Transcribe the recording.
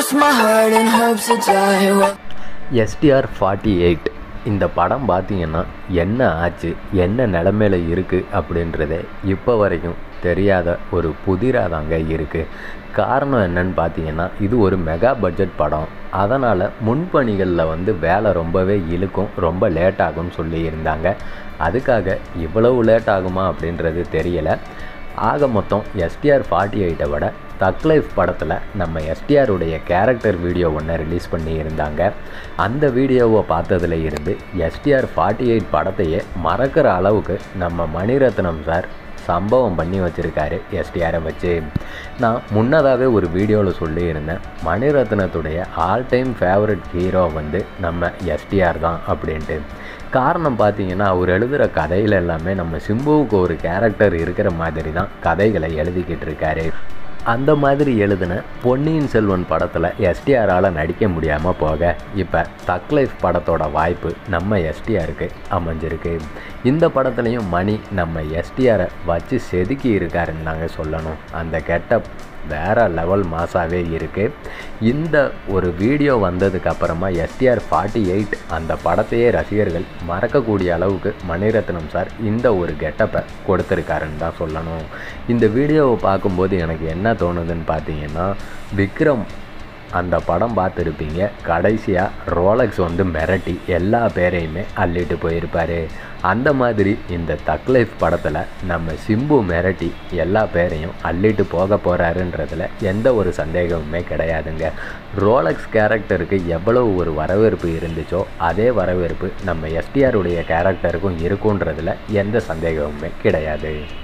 cross my heart and hope to die. Well, STR forty eight இந்த படம் பார்த்தீங்கன்னா என்ன ஆச்சு என்ன நிலமையில இருக்குது அப்படின்றதே இப்போ வரைக்கும் தெரியாத ஒரு புதிராக தாங்க இருக்குது காரணம் என்னன்னு பார்த்தீங்கன்னா இது ஒரு மெகா பட்ஜெட் படம் அதனால் முன்பணிகளில் வந்து வேலை ரொம்பவே இழுக்கும் ரொம்ப லேட் ஆகும்னு சொல்லியிருந்தாங்க அதுக்காக இவ்வளவு லேட் ஆகுமா அப்படின்றது தெரியலை ஆக மொத்தம் எஸ்டிஆர் ஃபார்ட்டி எயிட்டை விட தக் லைஃப் படத்தில் நம்ம எஸ்டிஆருடைய கேரக்டர் வீடியோ ஒன்று ரிலீஸ் பண்ணியிருந்தாங்க அந்த வீடியோவை பார்த்ததுல இருந்து எஸ்டிஆர் ஃபார்ட்டி எயிட் படத்தையே மறக்கிற அளவுக்கு நம்ம மணிரத்னம் சார் சம்பவம் பண்ணி வச்சுருக்காரு எஸ்டிஆரை வச்சு நான் முன்னதாகவே ஒரு வீடியோவில் சொல்லியிருந்தேன் மணிரத்னத்துடைய ஆல் டைம் ஃபேவரட் ஹீரோ வந்து நம்ம எஸ்டிஆர் தான் அப்படின்ட்டு காரணம் பார்த்தீங்கன்னா அவர் எழுதுகிற கதையில் எல்லாமே நம்ம சிம்புவுக்கு ஒரு கேரக்டர் இருக்கிற மாதிரி தான் கதைகளை எழுதிக்கிட்டு இருக்காரு அந்த மாதிரி எழுதின பொன்னியின் செல்வன் படத்தில் எஸ்டிஆரால் நடிக்க முடியாமல் போக இப்போ தக் லைஃப் படத்தோட வாய்ப்பு நம்ம எஸ்டிஆருக்கு அமைஞ்சிருக்கு இந்த படத்துலையும் மணி நம்ம எஸ்டிஆரை வச்சு செதுக்கி இருக்காருன்னு நாங்கள் சொல்லணும் அந்த கெட்டப் வேறு லெவல் மாசாவே இருக்குது இந்த ஒரு வீடியோ வந்ததுக்கு அப்புறமா எஸ்டிஆர் ஃபார்ட்டி எயிட் அந்த படத்தையே ரசிகர்கள் மறக்கக்கூடிய அளவுக்கு மணிரத்னம் சார் இந்த ஒரு கெட்டப்பை கொடுத்துருக்காருன்னு தான் சொல்லணும் இந்த வீடியோவை பார்க்கும்போது எனக்கு என்ன தோணுதுன்னு பார்த்தீங்கன்னா விக்ரம் அந்த படம் பார்த்துருப்பீங்க கடைசியாக ரோலக்ஸ் வந்து மிரட்டி எல்லா பேரையுமே அள்ளிட்டு போயிருப்பார் அந்த மாதிரி இந்த தக் லைஃப் படத்தில் நம்ம சிம்பு மிரட்டி எல்லா பேரையும் அள்ளிட்டு போக போகிறாருன்றதுல எந்த ஒரு சந்தேகமுமே கிடையாதுங்க ரோலக்ஸ் கேரக்டருக்கு எவ்வளவு ஒரு வரவேற்பு இருந்துச்சோ அதே வரவேற்பு நம்ம எஸ்டிஆருடைய கேரக்டருக்கும் இருக்குன்றதுல எந்த சந்தேகமுமே கிடையாது